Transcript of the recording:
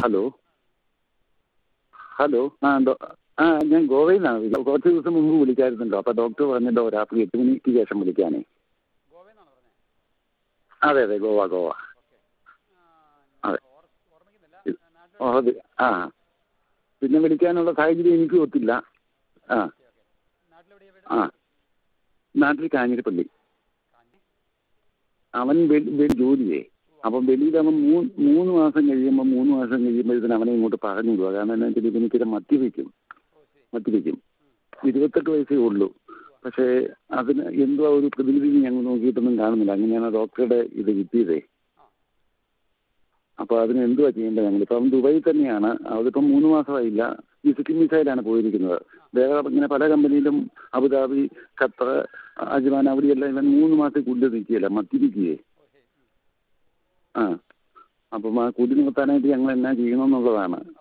Hello hello ആ ഡോ ആ ഞാൻ ഗോവയിൽ നിന്നാണ് വിളിക്കുന്നത് കുറച്ച് ദിവസം മുമ്പ് വിളിച്ചായിരുന്നല്ലോ അപ്പോൾ ഡോക്ടർ പറഞ്ഞല്ലോ രാത്രി എട്ട് മണിക്ക് ശേഷം വിളിക്കാനേ ഗോവയെന്നാണോ പറഞ്ഞത് അതെ അതെ ഗോവ ഗോവ ഓക്കെ അതെ. ഓർമ്മിക്കുന്നില്ല ഇത്- നാട്ടിൽ ഓ അത് ആ പിന്നെ വിളിക്കാനുള്ള സാഹചര്യം എനിക്കും ഒത്തില്ല ആ ഓക്കെ ഓക്കെ നാട്ടിലെവിടെയാ വീട് ആ നാട്ടിൽ കാഞ്ഞിരപ്പള്ളി കാഞ്ഞി അവൻ വെളി വെളി ജോലിയേ അപ്പം വെളിയിൽ അവൻ മൂന്ന് മൂന്ന് മാസം കഴിയുമ്പോൾ മൂന്ന് മാസം കഴിയുമ്പോഴത്തേന് അവനെ ഇങ്ങോട്ട് പറഞ്ഞു വിടുക കാരണം എന്താ വെച്ചാൽ ഇവനിക്കിത് മദ്യപിക്കും ഓ ശരി മദ്യപിക്കും ഇരുപത്തെട്ട് വയസ്സേ ഉള്ളൂ പക്ഷേ അതിന് എന്തോ ഒരു പ്രതിനിധി ഞങ്ങൾ നോക്കിയിട്ടൊന്നും കാണുന്നില്ല അങ്ങനെയാണ് ഡോക്ടറുടെ ഇത് കിട്ടിയതേ ആ അപ്പോൾ അതിന് എന്തുവാ ചെയ്യേണ്ടത് ഞങ്ങളിപ്പോൾ അവൻ ദുബായിൽ തന്നെയാണ് അതിപ്പം മൂന്ന് മാസമായില്ല വിസിറ്റിംഗ് വിസയിലാണ് പോയിരിക്കുന്നത് വേറെ ഇങ്ങനെ പല കമ്പനിയിലും അബുദാബി ഖത്തർ അജ്മാൻ അവിടെയെല്ലാം ഇവൻ മൂന്ന് മാസത്തിൽ കൂടുതൽ നിൽക്കുകയില്ല മദ്യപിക്കുകയെ ഓ ശരി ഉം. ആ അപ്പം ആ കുടി നിർത്താനായിട്ട് ഞങ്ങൾ എന്നാ ചെയ്യണമെന്നുള്ളതാണ്